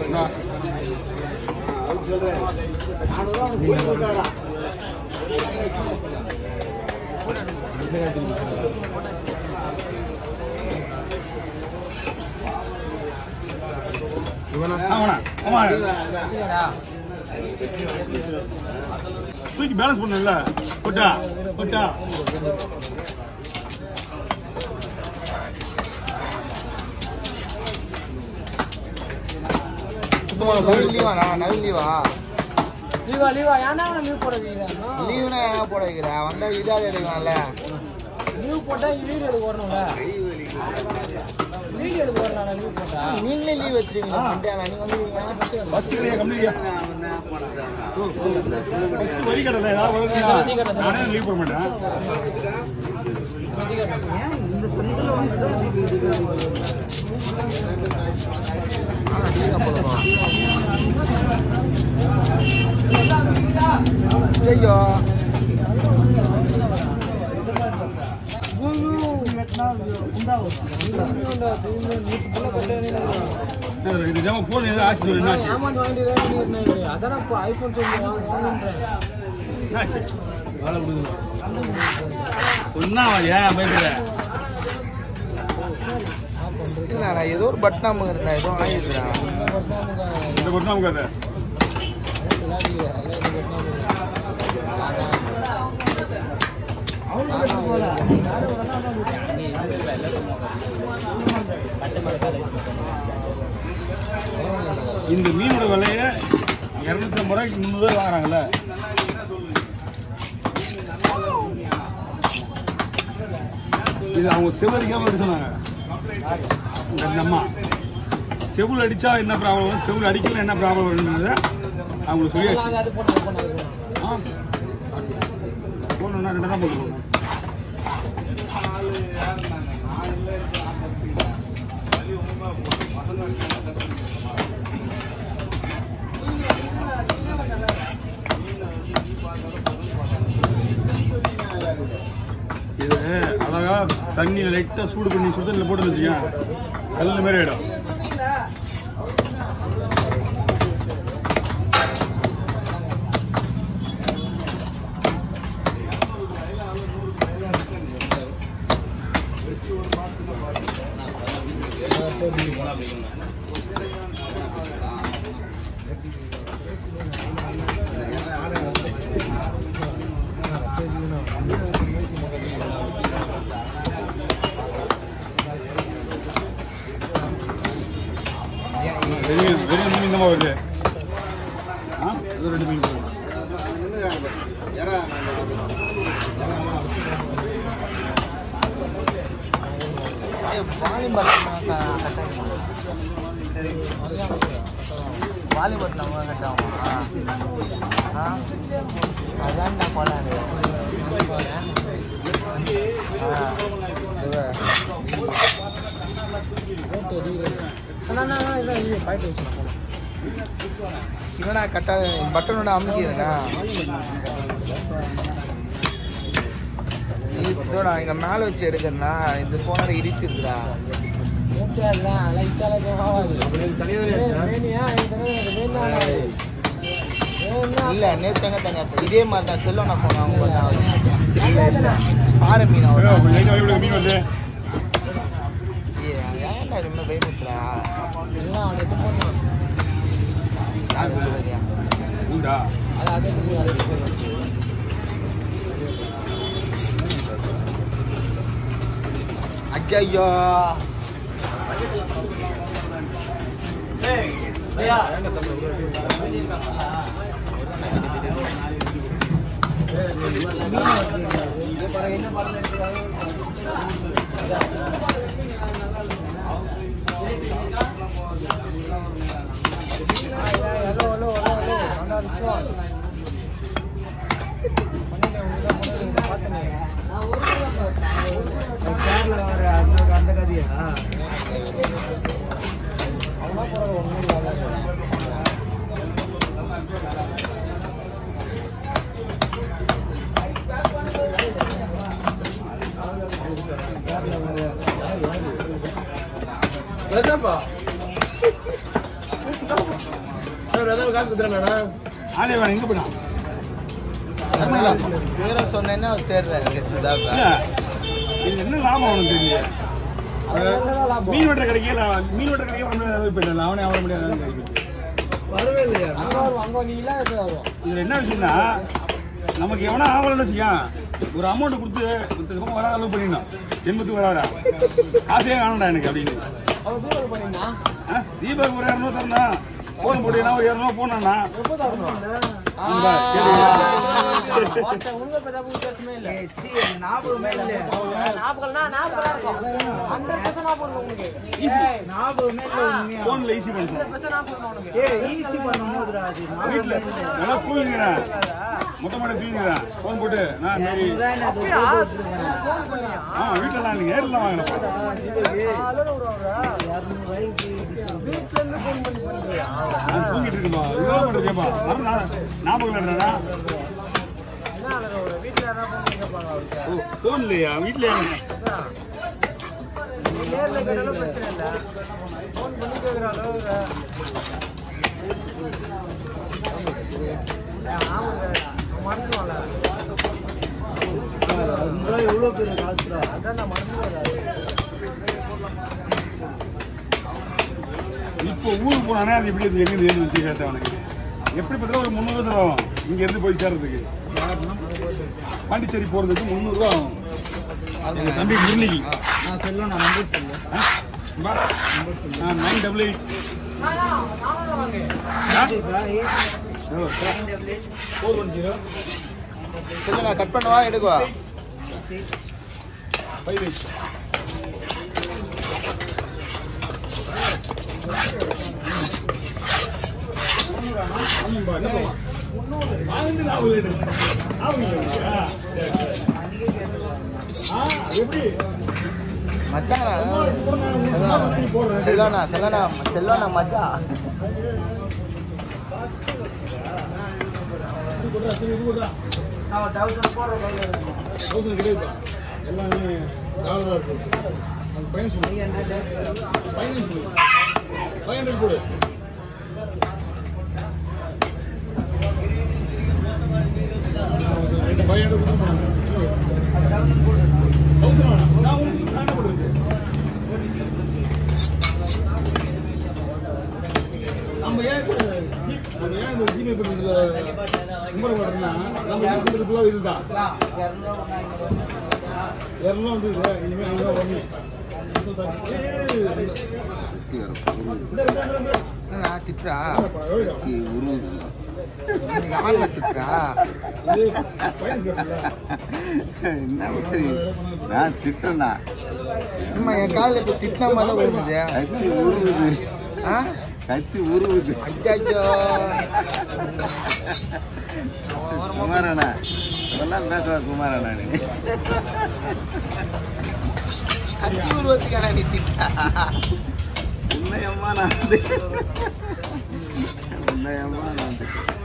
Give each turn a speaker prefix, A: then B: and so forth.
A: ஆமாண்ணா ஆமா தூக்கி பேலன்ஸ் பண்ணல கொட்டா கொட்டா
B: நவீன் லீவாண்ணா நவீன் லீவா
C: லீவா லீவா ஏன்னா லீவ் போட வைக்கிறேன்
B: லீவுனா என்ன போட வைக்கிற வந்தா இதாக எடுக்கலாம்ல
C: லீவ் போட்டா வீடியோ எடுக்க வரணும்ல வீடியோ எடுக்க வரலாம் லீவ் போட்டா
B: நீங்களே லீவ் வச்சிருக்கீங்க மண்டே நீங்க வந்துருக்கீங்க
A: ஃபர்ஸ்ட் கிடையா கம்மியா ஃபர்ஸ்ட் வரி கடல ஏதாவது
C: வரி கடை
A: வருதுன்னா
C: சொல்லு.
A: நானே லீவ் போட மாட்டேன்
C: இந்த சொந்தத்தில் வந்து
B: ஆனா லீவா போடுறோம் ஐயோ
A: இது ஜாம போன் ஏதாவது ஆச்சு சொல்லு என்னாச்சு
C: ஏமாந்து வாங்கிட்டு அதான் இப்போ ஐஃபோன் சொல்லி வாங்குன்றேன்
A: என்னாச்சு வேலை கொடுக்குது ஒன்னா ஏன் பயப்படுற
B: இல்லண்ணா ஏதோ ஒரு பட்டன் அமுக்குறா ஏதோ ஆயிடுச்சுடா
A: இந்த பொண்ணு நமக்கு அதை இந்த மீனோட விலைய இரநூத்தி ஐம்பது ரூபாய்க்கு முந்நூறுவா வாங்குறாங்கல்ல இது அவங்க செவ்வரிக்காம எடுக்க சொன்னாங்க இந்த அம்மா செவுள் அடிச்சா என்ன ப்ராப்ளம் வரும் செவுள் அடிக்கல என்ன ப்ராப்ளம் வரும்ன்றத அவங்களுக்கு சொல்லியாச்சு
C: அது போட்டு பண்ணாது
A: ஆ போகணுன்னா ரெண்டு தான் போட்டு போகணும் இது அழகா தண்ணியில் லைட்டாக சூடு பண்ணி சுடு தண்ணியில் போட்டு வச்சுக்கேன் கல் மாதிரி ஆயிடும் வெறும் வெறும் மீன் தான் வருது ஆ இது ரெண்டு மீன் போதும்
B: வாலிபட் நம்ம கட்டாமா அதான் நான் போனாரு என்னடா கட்டா பட்டனோட அமுக்கிதுண்ணா இதோட இங்க மேல வச்சு எடுக்கிறனா இந்த போன இடிச்சிருக்குடா இல்ல நேத்து எங்க தனியா இதே மாதிரி தான் செல்வம் நான் போனேன் அவங்க தான் இல்ல இல்ல பாறை மீன்
A: ஐயோ,
B: அவ்வளோ
A: கொஞ்சம் லைட்டா வெளியில மீன் வருது
B: ஏன்டா ரொம்ப பயமுத்துறா யார் சொல்லுவதியா
A: உண்டா
B: ஐயோ அந்த கதையா
C: என்னப்பா காசு கொடுத்துறானா
A: ஆளே வேணாம் எங்க போயிடான்
B: பேரை சொன்னேன்னா அவர் தேடுறாரு சுதாகர்
A: இல்ல இது என்ன லாபம் அவனுக்கு தெரியல மீன் வெட்டுற கடைக்கே இல்ல- மீன் வெட்டுற கடைக்கே வந்து போயிடல அவனே அவர முடியாது
C: வரவே இல்லையா அங்க வரும் அங்க நீ இல்லாத வரும்
A: இதுல என்ன விஷயம்னா நமக்கு எவனா ஆகலன்னு வச்சுக்கா ஒரு அமௌண்ட் கொடுத்து இந்த பக்கம் வராத அளவு பண்ணிடணும் எண்பத்துக்கு வராடா காசே காணடா எனக்கு அப்படின்னு
C: அவன் தூரம் பண்ணிருந்தா
A: ஆ, தீபக் ஒரு இரநூறு தரா போன் போட்டு நான் ஒரு இரநூறுவா போனாண்ணா
C: எப்போ தரணும்
A: இந்தா, கேளுங்க.
C: உங்க பத்தி அப்படி பேசவே இல்லை
B: ஞாபகமே இல்லை
C: ஞாபகம்னா ஞாபகம் இருக்கும் ஹண்ட்ரட் பர்சன்ட் ஞாபகம் இருக்கும் உனக்கு
B: ஞாபகமே இல்லை உண்மையா
A: போன்ல ஈஸி பண்ணுறேன்
C: பர்சன்ட் ஞாபகம் இருக்கும் உனக்கு
B: ஏய் ஈஸி பண்ணும்போதுடா அது
A: வீட்டில் நல்லா தூங்கிக்கிறேன் மொட்டை மாடி தூங்கிக்கிறேன் ஃபோன் போட்டு நான் சரி
C: அப்படியா ஃபோன் பண்ணியா
A: ஆ வீட்டில் நான் நேரில் வாங்கினப்பா
C: அலற விடுவாங்க வீட்ல இருந்து ஃபோன் பண்ணி பண்றியா
A: நான் தூங்கிட்டு இருக்கேன்பா இதெல்லாம் பண்ணுறது கேட்பா வரும் நான் ஞாபகம் இல்லைடா
C: என்ன அலற விடுற வீட்ல யாரா ஃபோன் பண்ணி கேட்பாங்க அவருக்கு
A: ஓ ஃபோன் இல்லையா வீட்டில்
C: நீ நேர்ல கேட்டாலும் பிரச்சனை இல்லை ஃபோன் பண்ணி கேட்குற அளவு மறந்துடுவாங்க
B: எவ்வளோ பெரிய காசுடா
C: அதான் நான் மறந்துடுவேன்
A: இப்போ ஊருக்கு போனானே அது எப்படி இருந்து எங்கேருந்து ஏறி வச்சு கேட்டேன் அவனுக்கு எப்படி பார்த்தா ஒரு முந்நூறு ரூபா ஆகும் இங்கேருந்து போய் சேர்றதுக்கு பாண்டிச்சேரி போகிறதுக்கு முந்நூறுரூவா ஆகும் எங்கள் தம்பி முரளிக்கு
B: நான் செல்லும் நான் நம்பர் சொல்லுவேன்
A: nine double eight four one zero
B: செல்லு நான் கட் பண்ணவா எடுக்குவா
A: ஃபைவ் எயிட் ஆமாம்பா என்னப்பா வாங்கிட்டு நாவல் எடுக்கிறேன். நாவல் இல்லையா? சரி, சரி. ஆ, அது எப்படி
B: மச்சானா
A: போடுறேன்.
B: செல்லோண்ணா செல்லோண்ணா செல்லோண்ணா மச்சா
A: இது கொடுறா, சரி, இது கொடுறா.
B: அவன் தௌசண்ட் போடுற
A: தௌசண்ட் கிடையாதுப்பா. எல்லாமே டாலரா இருக்கு. அது பையன் சொல்லு. பையன் சொல்லு. ஃபைவ் ஹண்ட்ரட் கொடு ரெண்டு ஃபைவ் ஹண்ட்ரட் கொடுத்து தௌசண்ட் வேணாம் நான் உங்களுக்கு நான் என்ன பண்ணுறது நம்ம ஏன் இப்ப ஜி- நம்ம ஏன் இந்த ஜிபே பண்ணுறதுல நம்பர் போடுறோம்னா நம்ம யூஸ் பண்ணுறது ஃபுல்லாக இதுதான் இரநூறுவா வந்து இனிமேல் ஐநூறுவா கம்மி
B: நான் திட்டுறா யாருல திட்டுறா
D: என்ன சரி நான் திட்டேண்ணா
B: அம்மா என் காலில் இப்போ திட்டின மாதிரி தான் விழுந்தது
D: கத்தி உருவுது
B: ஆ
D: கத்தி உருவுது
B: அச்சாச்சோ
D: குமாரண்ணா இதெல்லாம் பேசுவா குமாரண்ணா நீ
B: கத்தி உருவத்துக்கான நீ திட்டா
D: உன்னை அம்மா நான் உன்னை அம்மா நான்